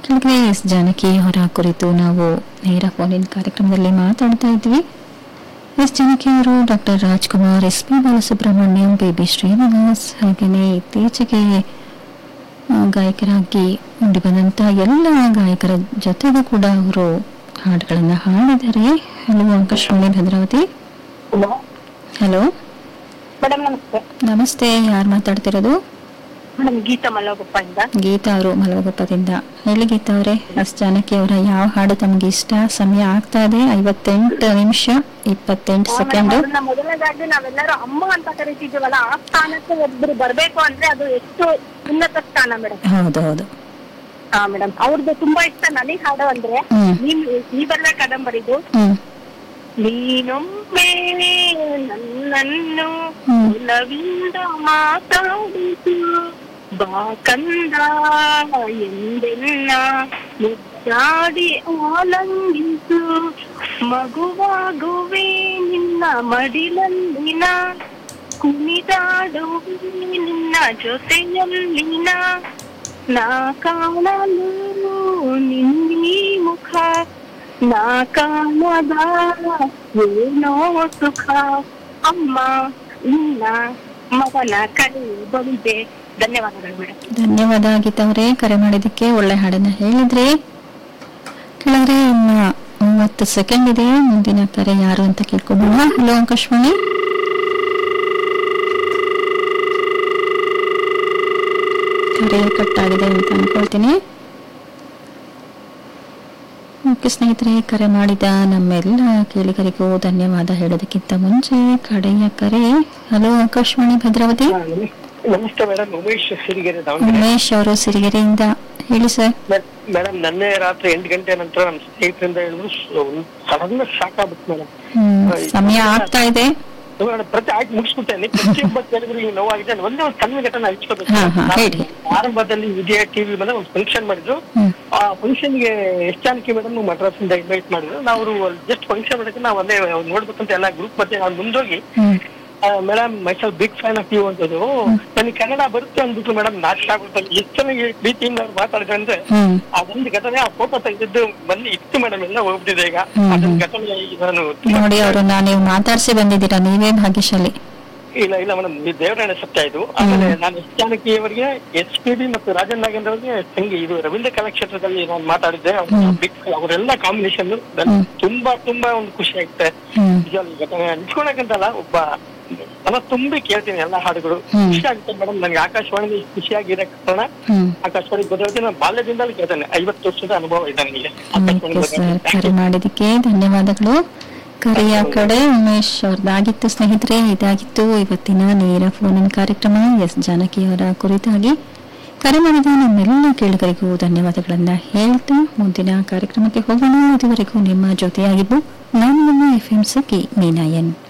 ಕೆಳಗಡೆ ಎಸ್ ಜಾನಕಿ ಅವರ ಕುರಿತು ನಾವು ನೇರ ಫೋನಿನ್ ಕಾರ್ಯಕ್ರಮದಲ್ಲಿ ಮಾತಾಡ್ತಾ ಇದ್ವಿ ಎಸ್ ಜಾನಕಿ ಅವರು doctor Rajkumar S P Balasubrahmanyam baby Srinivas ಹಾಗೆಯೇ ಇತ್ತೀಚೆಗೆ ಆ, ಗಾಯಕರಾಗಿ ಮುಂದೆ ಬಂದಂಥ ಎಲ್ಲ ಗಾಯಕರ ಜೊತೆಗೂ ಕೂಡ ಅವರು ಹಾಡುಗಳನ್ನು ಹಾಡಿದ್ದಾರೆ hello Akashvani Bhadravati hello madam ನಮಸ್ತೆ ನಮಸ್ತೆ ಯಾರು ಮಾತಾಡ್ತಿರೋದು ಮೇಡಮ್ ಗೀತಾ ಮಲ್ಲಗೊಪ್ಪ ಇಂದ ಗೀತಾ ಅವರು ಮಲಗುಪ್ಪದಿಂದ ಹೇಳಿ ಗೀತಾ ಅವರೇ ಎಸ್ ಜಾನಕಿ ಅವರ ಯಾವ ಹಾಡು ತಮ್ಗೆ ಇಷ್ಟ ಸಮಯ ಆಗ್ತಾ ಇದೆ ಐವತ್ತೆಂಟು ನಿಮಿಷ ಇಪ್ಪತ್ತೆಂಟು ಸೆಕೆಂಡು ಅವ್ರನ್ನ ಮೊದಲನೇದಾಗಿ ನಾವೆಲ್ಲರೂ ಅಮ್ಮ ಅಂತ ಕರಿತಿದ್ದೀವಲ್ಲ ಆ ಸ್ಥಾನಕ್ಕೆ ಒಬ್ರು ಬರ್ಬೇಕು ಅಂದ್ರೆ ಅದು ಎಷ್ಟು ಉನ್ನತ ಸ್ಥಾನ ಮೇಡಮ್ ಹೌದು ಹೌದು ಹಾ ಮೇಡಮ್ ಅವ್ರದ್ದು ತುಂಬಾ ಇಷ್ಟ ನನಗೆ ಹಾಡು ಅಂದ್ರೆ ಹ್ಮ್. ನೀವ್ ನೀವೆಲ್ಲ ಕಾದಂಬರಿದು ಹ್ಮ್ ನೀನೊಮ್ಮೆ ನನ್ನನ್ನು ಹ್ಮ್. ಒಲವಿಂದ ಮಾತಾಡಿತು ಬಾ ಕಂದ ಎಂದೆಲ್ಲ ಮುದ್ದಾಡಿ ಆಲಂಗಿಸು ಮಗುವಾಗುವೆ ನಿನ್ನ ಮಡಿಲಲ್ಲಿನ ಕುಣಿದಾಡುವೆ ನಿನ್ನ ಜೊತೆಯಲ್ಲಿನ ನಾ ಕಾಣಲು ನಿನ್ನೀ ಮುಖ ನಾ ಕಾಣದ ಏನೋ ಸುಖ ಅಮ್ಮ ನಿನ್ನ ಮಗನ ಕಡೆ ಬಂದೆ ಧನ್ಯವಾದಗಳು ಮೇಡಮ್ ಧನ್ಯವಾದ ಗೀತಾ ಅವರೇ ಕರೆ ಮಾಡಿದ್ದಕ್ಕೆ ಒಳ್ಳೆ ಹಾಡನ್ನ ಹೇಳಿದ್ರಿ ಕೆಳಗಡೆ ಇನ್ನ ಮೂವತ್ತು ಸೆಕೆಂಡ್ ಇದೆ ಮುಂದಿನ ಕರೆ ಯಾರು ಅಂತ ಕೇಳ್ಕೊಂಬೋಣ ಹಲೋ ಅಂಕಶ್ವಾಣಿ ಕರೆ ಕಟ್ ಆಗಿದೆ ಅಂತ ಅನ್ಕೊಳ್ತೀನಿ ಓಕೆ ಸ್ನೇಹಿತರೆ ಕರೆ ಮಾಡಿದ ನಮ್ಮೆಲ್ಲ ಕೇಳಿಗರಿಗೂ ಧನ್ಯವಾದ ಹೇಳೋದಕ್ಕಿಂತ ಮುಂಚೆ ಕಡೆಯ ಕರೆ ಹಲೋ ಆಕಾಶವಾಣಿ ಭದ್ರಾವತಿ ನಮಸ್ತೆ ಮೇಡಮ್ ಉಮೇಶ್ ಸಿರಿಗೆರೆ ದಾವಣಗೆರೆ ಉಮೇಶ್ ಅವರು ಸಿರಿಗೆರೆಯಿಂದ ಹೇಳಿ ಸರ್ ಮೇಡಮ್ ನನ್ನೆ ರಾತ್ರಿ ಎಂಟು ಗಂಟೆ ನಂತರ ನಮ್ಮ ಸ್ನೇಹಿತರಿಂದ ಹೇಳಿದ್ರು ಸಡನ್ ಶಾಕ್ ಆಗ್ಬಿಟ್ಟು ಮೇಡಮ್ ಹ್ಮ್ ಸಮಯ ಆಗ್ತಾ ಇದೆ ಮೇಡಮ್ ಪ್ರತಿ ಆಯ್ತು ಮುಗಿಸ್ಬಿಟ್ಟೇನೆ ಪ್ರತಿಯೊಬ್ಬ ಕೇಳಿದ್ರು ಈಗ ನೋವಾಗಿದೆ ನಾನು ಒಂದೇ ಒಂದು ಸಣ್ಣ ಘಟನೆ ಹಂಚ್ಕೋಬೇಕು ಹಾ, ಹಾ, ಹೇಳಿ. ಆರಂಭದಲ್ಲಿ ವಿಜಯ ಟಿವಿ ಮೇಲೆ ಒಂದು ಫಂಕ್ಷನ್ ಮಾಡಿದ್ರು ಹ್ಮ್ ಆ ಫಂಕ್ಷನ್ ಗೆ ಎಸ್ ಜಾನಕಿ ಮೇಡಮ್ ಮದ್ರಾಸ್ ಇಂದ ಇನ್ವೈಟ್ ಮಾಡಿದ್ರು ನಾವು ಜಸ್ಟ್ ಫಂಕ್ಷನ್ ಮಾಡಕ್ಕೆ ನಾವು ಅಲ್ಲೇ ನೋಡ್ಬೇಕಂತ ಎಲ್ಲ ಗ್ರೂಪ್ ಮತ್ತೆ ನಾನು ಮುಂದೋಗಿ hmm madam myself big fan of you ಅಂತದ್ದು ನನಗೆ ಕನ್ನಡ ಬರುತ್ತೆ ಅಂದ್ಬಿಟ್ಟು ಮೇಡಮ್ ನಾಟಕ ಆಗ್ಬಿಡ್ತಾರೆ ಎಷ್ಟು ಚೆನ್ನಾಗಿ ಪ್ರೀತಿಯಿಂದ ಅವ್ರು ಮಾತಾಡಿದ್ರೆ ಅಂದ್ರೆ ಹ್ಮ್ ಅದೊಂದು ಘಟನೆ ಆ ಫೋಟೋ ತೆಗೆದಿದ್ದು ಬಂದು ಇತ್ತು ಮೇಡಮ್ ಎಲ್ಲ ಹೋಗ್ಬಿಟ್ಟಿದೆ ಈಗ ಹ್ಮ್, ಅದೊಂದು ಹ್ಮ್. ಘಟನೆ ಈಗ ನಾನು ತುಂಬಾ- ನೋಡಿ ಅವ್ರನ್ನ ನೀವು ಮಾತಾಡ್ಸಿ ಬಂದಿದ್ದೀರಾ ನೀವೇ ಭಾಗ್ಯಶಾಲಿ ಇಲ್ಲ ಇಲ್ಲ ಮೇಡಮ್ ದೇವರಾಯಣ ಸತ್ಯ ಇದು ಆಮೇಲೆ ನಾನು ಎಸ್ ಜಾನಕಿ ಅವರಿಗೆ ಎಸ್ ಪಿ ಬಿ ಮತ್ತು ರಾಜನ್ ನಾಗೇಂದ್ರ ಅವರಿಗೆ ಸಂಗಿ ಇದು ರವೀಂದ್ರ ಕಲಾಕ್ಷೇತ್ರದಲ್ಲಿ ನಾನು ಮಾತಾಡಿದ್ದೆ ಅವ್ರ ಹ್ಮ್. big- ಅವರೆಲ್ಲ ಕಾಂಬಿನೇಷನ್ ಹ್ಮ್. ತುಂಬಾ ತುಂಬಾ ಒಂದು ಖುಷಿ ಆಗುತ್ತೆ ಹ್ಮ್ ನಿಜವಾಗ್ಲೂ ಈ ಘಟನೆ ಹಂಚ್ಕೊಳಕಂತಲ್ಲ ಒಬ್ಬ ಮನ ತುಂಬಿ ಕೇಳ್ತೀನಿ ಎಲ್ಲಾ ಹಾಡುಗಳು ಹ್ಮ್. ಖುಷಿ ಆಗುತ್ತೆ ಮೇಡಮ್ ನನಗೆ ಆಕಾಶವಾಣಿ ಖುಷಿಯಾಗಿರೋ ಕಾರಣ ಹ್ಮ್ ಆಕಾಶವಾಣಿ ಭದ್ರಾವತಿ ನಾನು ಬಾಲ್ಯದಿಂದಲೂ ಕೇಳ್ತೇನೆ ಐವತ್ತು ವರ್ಷದ ಅನುಭವ ಇದೆ ನನಗೆ ಆಕಾಶವಾಣಿ ಓಕೆ ಸರ್ ಭದ್ರಾವತಿ. ಕರೆ ಮಾಡಿದ್ದಕ್ಕೆ ಧನ್ಯವಾದಗಳು ಕರೆಯ ಕಡೆ ಉಮೇಶ್ ಅವ್ರದ್ದಾಗಿತ್ತು ಸ್ನೇಹಿತರೆ ಇದಾಗಿತ್ತು ಇವತ್ತಿನ ನೇರ ಫೋನಿನ ಕಾರ್ಯಕ್ರಮ ಎಸ್ ಜಾನಕಿ ಅವರ ಕುರಿತಾಗಿ ಕರೆ ಮಾಡಿದ ನಮ್ಮೆಲ್ಲ ಕೇಳಿಗರಿಗೂ ಧನ್ಯವಾದಗಳನ್ನ ಹೇಳ್ತಾ ಮುಂದಿನ ಕಾರ್ಯಕ್ರಮಕ್ಕೆ ಹೋಗೋಣ ಇದುವರೆಗೂ ನಿಮ್ಮ ಜೊತೆಯಾಗಿದ್ದು ನಾನು ನಿಮ್ಮ F M Sakhi Meena N